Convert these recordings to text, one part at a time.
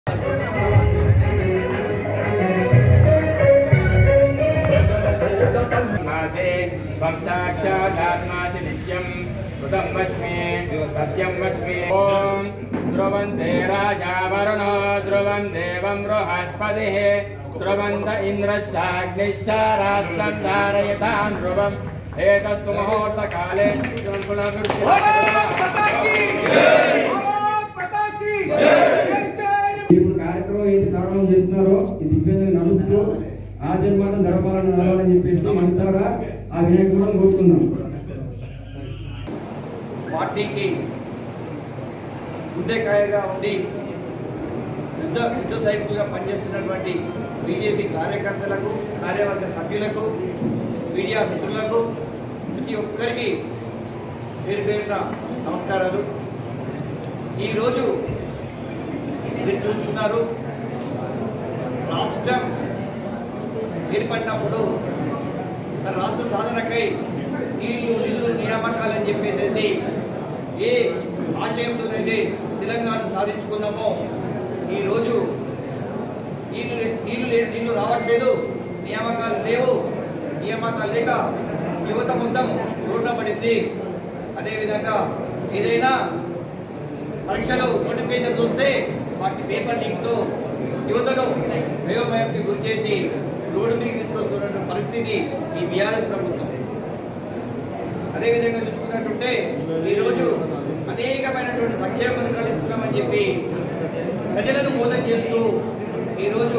मासे त्वं साक्षादात्मासि नित्यं कृतं वच्मि सत्यं वच्मि ॐ ध्रुवन्ते राजा वरुणो ध्रुवं देवं बृहस्पतिः ध्रुवन्त इन्द्रश्चाग्निश्च राष्ट्रं धारयतां ध्रुवम् एतस्सु मुहूर्तकाले ఇప్పుడు కార్యక్రమం ఏంటి ప్రారంభం చేస్తున్నారో ఈ దిగ్విజయం నడుస్తూ ఆ జన్మాట జరపాలని నడవాలని చెప్పేసి మనసారా ఆ వినాయకుడు కోరుకుందాం పార్టీకి గుండెకాయగా ఉండి యుద్ధ యుద్ధ సైనికులుగా పనిచేస్తున్నటువంటి బీజేపీ కార్యకర్తలకు కార్యవర్గ సభ్యులకు మీడియా మిత్రులకు ప్రతి ఒక్కరికి పేరు పేరున నమస్కారాలు ఈరోజు మీరు చూస్తున్నారు రాష్ట్రం ఏర్పడినప్పుడు మన రాష్ట్ర సాధనకై నీళ్లు నిధులు నియామకాలని చెప్పేసేసి ఏ ఆశయంతోనైతే తెలంగాణ సాధించుకున్నామో ఈరోజు నీళ్లు లే- నీళ్లు లే నీళ్లు రావట్లేదు నియామకాలు లేవు నియామకాలు లేక యువత మొత్తం రోడ్డ పడింది అదేవిధంగా ఏదైనా పరీక్షలు నోటిఫికేషన్ చూస్తే వాటి పేపర్ లీక్తో యువతను అయోమయంకి గురి చేసి రోడ్డు మీద తీసుకొస్తున్నటువంటి పరిస్థితి ఈ బీఆర్ఎస్ ప్రభుత్వం అదేవిధంగా చూసుకున్నట్టుంటే ఈరోజు అనేకమైనటువంటి సంక్షేమ పథకాలు ఇస్తున్నామని చెప్పి ప్రజలను మోసం చేస్తూ ఈరోజు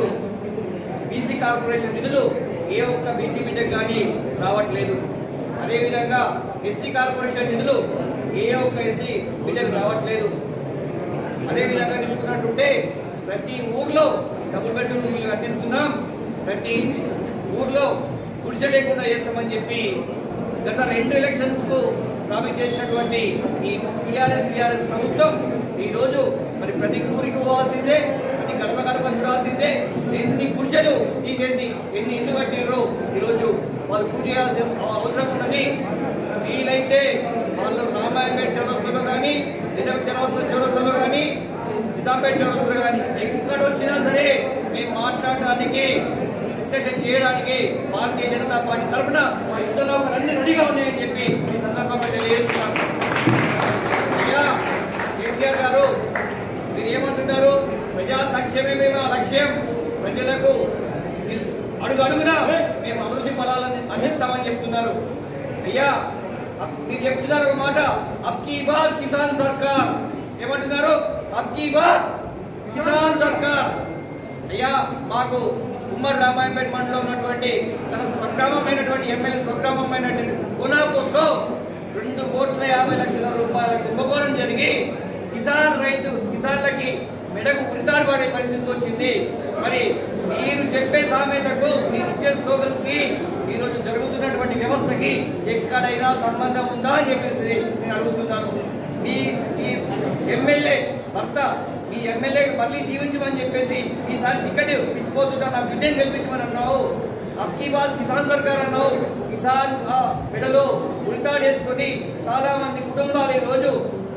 బీసీ కార్పొరేషన్ నిధులు ఏ ఒక్క బీసీ బిడ్డకు కానీ రావట్లేదు అదేవిధంగా ఎస్సీ కార్పొరేషన్ నిధులు ఏ ఒక్క ఎస్సీ బిడ్డకు రావట్లేదు అదేవిధంగా చూసుకున్నట్టుంటే ప్రతి ఊర్లో డబుల్ బెడ్రూమ్ ఇల్లు కట్టిస్తున్నాం ప్రతి ఊర్లో గుడిసె లేకుండా చేస్తామని చెప్పి గత రెండు ఎలక్షన్స్ కు ప్రామిస్ చేసినటువంటి ఈ టీఆర్ఎస్ బీఆర్ఎస్ ప్రభుత్వం ఈ రోజు మరి ప్రతి ఊరికి పోవాల్సిందే ప్రతి గడప గడప చూడాల్సిందే ఎన్ని గుడిసెలు తీసేసి ఎన్ని ఇండ్లు కట్టినరో ఈరోజు వాళ్ళు పూజ చేయాల్సిన అవసరం ఉన్నది వీలైతే వాళ్ళు రామాయణపేట చౌరస్తులో కానీ లేదా చౌరస్తా చౌరస్తులో కానీ నిజాంపేట చౌరస్తులో కానీ ఎక్కడ వచ్చినా సరే మేము మాట్లాడడానికి డిస్కషన్ చేయడానికి భారతీయ జనతా పార్టీ తరఫున మా యుద్ధంలో అన్ని రెడీగా ఉన్నాయని చెప్పి ఈ సందర్భంగా తెలియజేస్తున్నాను అయ్యా కేసీఆర్ గారు మీరు ఏమంటున్నారు ప్రజా సంక్షేమమే మా లక్ష్యం ప్రజలకు మీరు అడుగు అడుగునా మేము అభివృద్ధి ఫలాలను అందిస్తామని చెప్తున్నారు అయ్యా అప్- మీరు చెప్తున్నారు ఒక మాట అబ్కీ బాద్ కిసాన్ సర్కార్ ఏమంటున్నారు అబ్కీ బాద్ కిసాన్ సర్కార్ అయ్యా మాకు ఉమ్మడి రామాయణపేట మండలంలో ఉన్నటువంటి తన స్వగ్రామమైనటువంటి ఎమ్మెల్యే స్వగ్రామమైనటువంటి కోనాపూర్లో రెండు కోట్ల యాభై లక్షల రూపాయల కుంభకోణం జరిగి కిసాన్ రైతు కిసాన్లకి మెడకు ఉరితాడు పడే పరిస్థితి వచ్చింది మరి మీరు చెప్పే సామెతకు మీరు ఇచ్చే స్లోగన్కి ఈరోజు జరుగుతున్నటువంటి వ్యవస్థకి ఎక్కడైనా సంబంధం ఉందా అని చెప్పేసి నేను అడుగుతున్నాను మీ మీ ఎమ్మెల్యే భర్త మీ ఎమ్మెల్యేకి మళ్ళీ జీవించమని చెప్పేసి ఈసారి టికెట్ ఇచ్చిపోతుంటా నా బిడ్డని గెలిపించమని అన్నావు అబ్కీ బాస్ కిసాన్ సర్కార్ అన్నావు కిసాన్ ఆ మెడలో ఉరితాడేసుకొని చాలా మంది కుటుంబాలు ఈ రోజు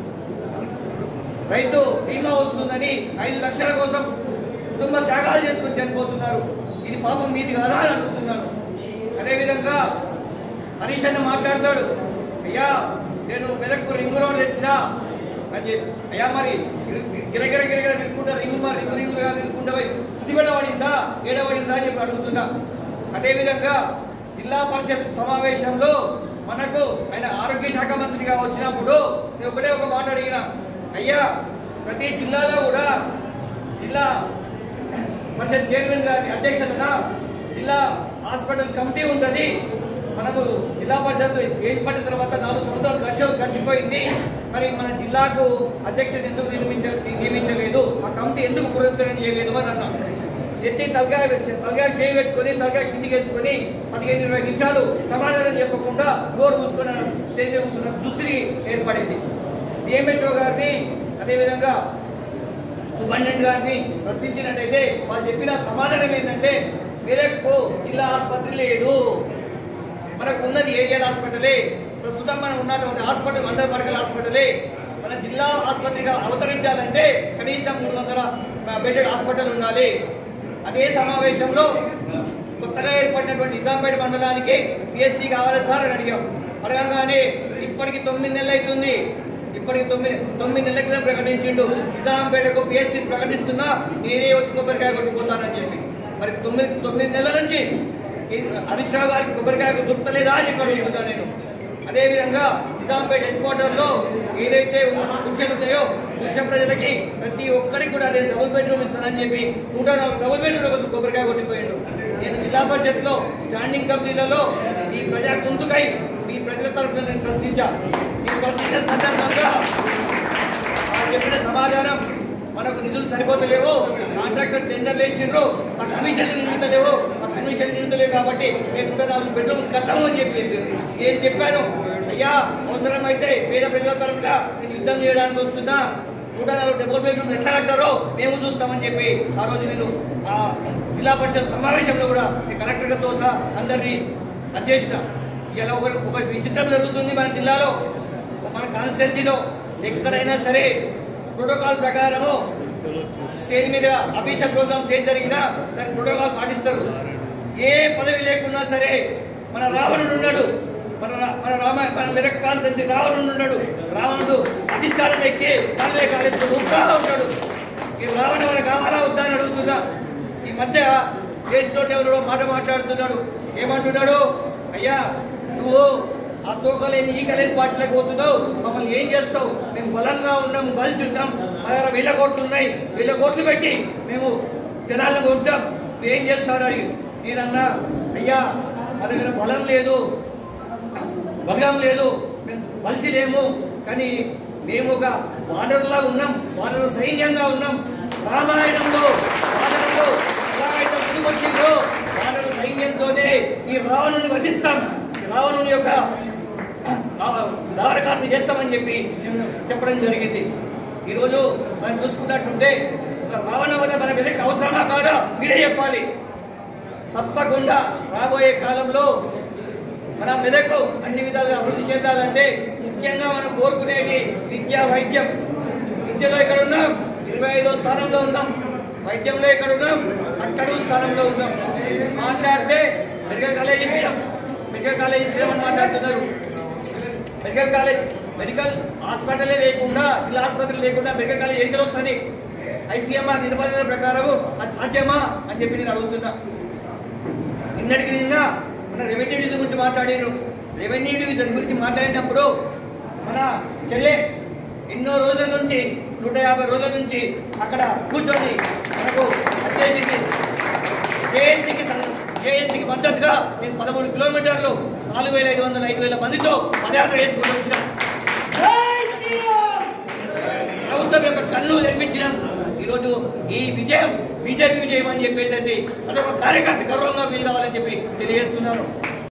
రైతు బీమా వస్తుందని ఐదు లక్షల కోసం కుటుంబ త్యాగాలు చేసుకొని చనిపోతున్నారు ఇది పాపం మీది కదా అని అడుగుతున్నాను అదేవిధంగా హరీష్ అన్న మాట్లాడతాడు అయ్యా నేను మెదక్కు రింగు రోడ్ తెచ్చినా అని చెప్పి అయ్యా మరి గిర- గిరగిర గిరగిర తిరుక్కుంటా రింగు మరి రింగు రింగులుగా తిరుక్కుంటా పోయి సిద్దిపేట పడిందా ఏడ పడిందా అని చెప్పి అడుగుతున్నా అదేవిధంగా జిల్లా పరిషత్ సమావేశంలో మనకు ఆయన ఆరోగ్య శాఖ మంత్రిగా వచ్చినప్పుడు నేను ఒకటే ఒక మాట అడిగిన అయ్యా ప్రతి జిల్లాలో కూడా జిల్లా పరిషత్ చైర్మన్ గారి అధ్యక్షతన జిల్లా హాస్పిటల్ కమిటీ ఉంటుంది మనము జిల్లా పరిషత్ ఏర్పడిన తర్వాత నాలుగు సంవత్సరాలు గడిచి గడిచిపోయింది మరి మన జిల్లాకు అధ్యక్షత ఎందుకు నిర్మించ నియమించలేదు ఆ కమిటీ ఎందుకు పునరుద్ధరణ చేయలేదు అని అన్నాను ఎత్తి తలకాయ వేసి- తలకాయ చేయి పెట్టుకొని తలకాయ కిందికి వేసుకొని పదిహేను ఇరవై నిమిషాలు సమాధానం చెప్పకుండా నోరు మూసుకొని స్టేజ్ మీద కూర్చున్న దుస్థితి ఏర్పడింది డిఎంహెచ్ఓ గారిని అదేవిధంగా సుబ్రహ్మణ్యం గారిని ప్రశ్నించినట్టయితే వాళ్ళు చెప్పిన సమాధానం ఏంటంటే మెదక్కు జిల్లా ఆసుపత్రి లేదు మనకు ఉన్నది ఏరియల్ హాస్పిటలే ప్రస్తుతం మనం ఉన్నటువంటి హాస్పిటల్ మండల మెడికల్ హాస్పిటలే మన జిల్లా ఆసుపత్రిగా అవతరించాలంటే కనీసం మూడు వందల బెడ్ హాస్పిటల్ ఉండాలి అదే సమావేశంలో కొత్తగా ఏర్పడినటువంటి నిజాంపేట మండలానికి పిఎస్సి కావాలి సార్ అని అడిగాం అడగంగానే ఇప్పటికి తొమ్మిది నెలలు అవుతుంది ఇప్పటికి తొమ్మిది తొమ్మిది నెలల క్రితం ప్రకటించిండు నిజాంపేటకు పిఎస్సి ప్రకటిస్తున్నా నేనే వచ్చి కొబ్బరికాయ కొట్టిపోతానని చెప్పి మరి తొమ్మిది తొమ్మిది నెలల నుంచి ఈ హరీష్ రావు గారికి కొబ్బరికాయకు దొరుకుతలేదా అని చెప్పి అడుగుతున్నా నేను అదేవిధంగా నిజాంపేట హెడ్ క్వార్టర్ లో ఏదైతే పురుషులు ఉన్నాయో పురుష ప్రజలకి ప్రతి ఒక్కరికి కూడా నేను డబుల్ బెడ్రూమ్ ఇస్తానని చెప్పి నూట నాలుగు డబుల్ బెడ్రూమ్ కోసం కొబ్బరికాయ కొట్టిపోయాడు నేను జిల్లా పరిషత్ లో స్టాండింగ్ కమిటీలలో ఈ ప్రజా ముందుకై మీ ప్రజల తరఫున నేను ప్రశ్నించా ఈ ప్రశ్నించిన సందర్భంగా ఆ చెప్పిన సమాధానం మనకు నిధులు సరిపోతలేవు కాంట్రాక్టర్ టెండర్ వేసిండ్రు ఆ కమిషన్ నిండుతలేవు ఆ కమిషన్ నిండుతలేవు కాబట్టి మేము నూట నాలుగు బెడ్రూమ్ కట్టాము అని చెప్పి నేను చెప్పాను అయ్యా అవసరమైతే పేద ప్రజల తరఫున నేను యుద్ధం చేయడానికి వస్తున్నా నూట నాలుగు డబుల్ బెడ్రూమ్ ఎట్లా కట్టారో మేము చూస్తామని చెప్పి ఆ రోజు నేను ఆ జిల్లా పరిషత్ సమావేశంలో కూడా ఈ కలెక్టర్ గారితో సహా అందరినీ వచ్చేసిన ఇలా ఒక ఒక విచిత్రం జరుగుతుంది మన జిల్లాలో మన కాన్స్టిట్యున్సీలో ఎక్కడైనా సరే ప్రోటోకాల్ ప్రకారము స్టేజ్ మీద అఫీషియల్ ప్రోగ్రామ్ స్టేజ్ జరిగినా దాని ప్రోటోకాల్ పాటిస్తారు ఏ పదవి లేకున్నా సరే మన రావణుడు ఉన్నాడు మన రా- మన రామ మన మెదక్ కాన్స్టిట్యున్సీ రావణుడు ఉన్నాడు రావణుడు అధిష్టానం ఎక్కి కాలువే కాలేస్తూ ఉత్సాహం ఉంటాడు ఈ రావణ మనకు కావాలా వద్దా అని అడుగుతున్నా ఈ మధ్య తోటి ఎవరో మాట మాట్లాడుతున్నాడు ఏమంటున్నాడు అయ్యా నువ్వు ఆ తోకలేని ఈకలేని పార్టీలకు పోతున్నావు మమ్మల్ని ఏం చేస్తావు మేము బలంగా ఉన్నాం బలిసి ఉన్నాం మా దగ్గర వేల కోట్లు ఉన్నాయి వేల కోట్లు పెట్టి మేము జనాలను కొట్టాం నువ్వు ఏం చేస్తావు అని నేనన్నా అయ్యా మా దగ్గర బలం లేదు బలం లేదు మేము బలిసి లేము కానీ మేము ఒక వానరులా ఉన్నాం వానరు సైన్యంగా ఉన్నాం రామాయణంలో వానరులు ఎలాగైతే ముందుకొచ్చిందో వానరు సైన్యంతోనే ఈ రావణుని వధిస్తాం ఈ రావణుని యొక్క దారకాసి చేస్తామని చెప్పి నేను చెప్పడం జరిగింది ఈరోజు మనం చూసుకున్నట్టుంటే ఒక రావణ వధ మన మీదకి అవసరమా కాదా మీరే చెప్పాలి తప్పకుండా రాబోయే కాలంలో మన మెదకు అన్ని విధాలుగా అభివృద్ధి చెందాలంటే ముఖ్యంగా మనం కోరుకునేది విద్య వైద్యం విద్యలో ఎక్కడ ఉన్నాం ఇరవై ఐదో స్థానంలో ఉన్నాం వైద్యంలో ఎక్కడ ఉన్నాం అట్టడు స్థానంలో ఉన్నాం మాట్లాడితే మెడికల్ కాలేజ్ ఇచ్చినాం మెడికల్ కాలేజ్ ఇచ్చినామని మాట్లాడుతున్నారు మెడికల్ కాలేజ్ మెడికల్ హాస్పిటలే లేకుండా జిల్లా ఆసుపత్రి లేకుండా మెడికల్ కాలేజ్ ఎన్నికలు వస్తుంది ఐసీఎంఆర్ నిబంధనల ప్రకారం అది సాధ్యమా అని చెప్పి నేను అడుగుతున్నా నిన్నటికి నిన్న మన రెవెన్యూ డివిజన్ గురించి మాట్లాడారు రెవెన్యూ డివిజన్ గురించి మాట్లాడినప్పుడు మన చెల్లె ఎన్నో రోజుల నుంచి నూట యాభై రోజుల నుంచి అక్కడ కూర్చొని మనకు వచ్చేసింది జేఏసీకి జేఏసీకి మద్దతుగా నేను పదమూడు కిలోమీటర్లు నాలుగు వేల ఐదు వందల ఐదు వేల మందితో పదయాత్ర చేసుకుని వచ్చినాం ప్రభుత్వం యొక్క కన్ను తెప్పించినాం ఈరోజు ఈ విజయం బీజేపీ విజయం అని చెప్పేసి అదొక కార్యకర్త గౌరవంగా ఫీల్ కావాలని చెప్పి తెలియజేస్తున్నాను